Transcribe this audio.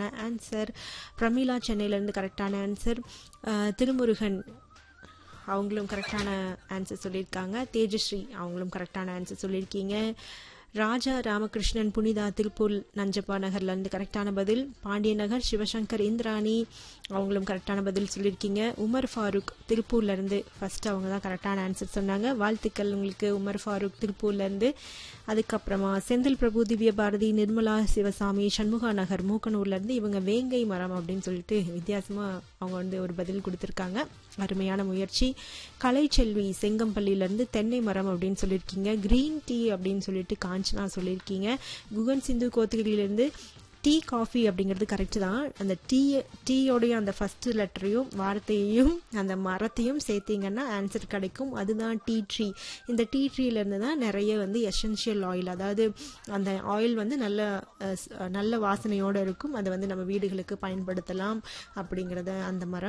கரெக்டான ஆன்சர் பிரமிளா சென்னையிலேருந்து கரெக்டான ஆன்சர் திருமுருகன் அவங்களும் கரெக்டான ஆன்சர் சொல்லியிருக்காங்க தேஜஸ்ரீ அவங்களும் கரெக்டான ஆன்சர் சொல்லியிருக்கீங்க ராஜா ராமகிருஷ்ணன் புனிதா திருப்பூர் நஞ்சப்பா நகர்லேருந்து கரெக்டான பதில் பாண்டிய நகர் சிவசங்கர் இந்திராணி அவங்களும் கரெக்டான பதில் சொல்லியிருக்கீங்க உமர் ஃபாரூக் திருப்பூர்லேருந்து ஃபர்ஸ்ட் அவங்க தான் கரெக்டான ஆன்சர் சொன்னாங்க வாழ்த்துக்கள் உங்களுக்கு உமர் ஃபாரூக் திருப்பூர்லேருந்து அதுக்கப்புறமா செந்தில் பிரபு திவ்ய பாரதி நிர்மலா சிவசாமி சண்முகா நகர் மூக்கனூர்லேருந்து இவங்க வேங்கை மரம் அப்படின்னு சொல்லிட்டு வித்தியாசமாக அவங்க வந்து ஒரு பதில் கொடுத்துருக்காங்க அருமையான முயற்சி கலைச்செல்வி செங்கம்பள்ளியிலேருந்து தென்னை மரம் அப்படின்னு சொல்லியிருக்கீங்க க்ரீன் டீ அப்படின்னு சொல்லிட்டு காஞ்சனா சொல்லியிருக்கீங்க குகன் சிந்து கோத்தகிரியிலேருந்து டீ காஃபி அப்படிங்கிறது கரெக்டு தான் அந்த டீ டீயோடைய அந்த ஃபஸ்ட்டு லெட்டரையும் வார்த்தையையும் அந்த மரத்தையும் சேர்த்தீங்கன்னா ஆன்சர் கிடைக்கும் அதுதான் டீ ட்ரீ இந்த டீ ட்ரீலேருந்து தான் நிறைய வந்து எசென்ஷியல் ஆயில் அதாவது அந்த ஆயில் வந்து நல்ல அஹ், ஸ்- நல்ல வாசனையோடு இருக்கும் அதை வந்து நம்ம வீடுகளுக்கு பயன்படுத்தலாம் அப்படிங்கிறத அந்த மரம்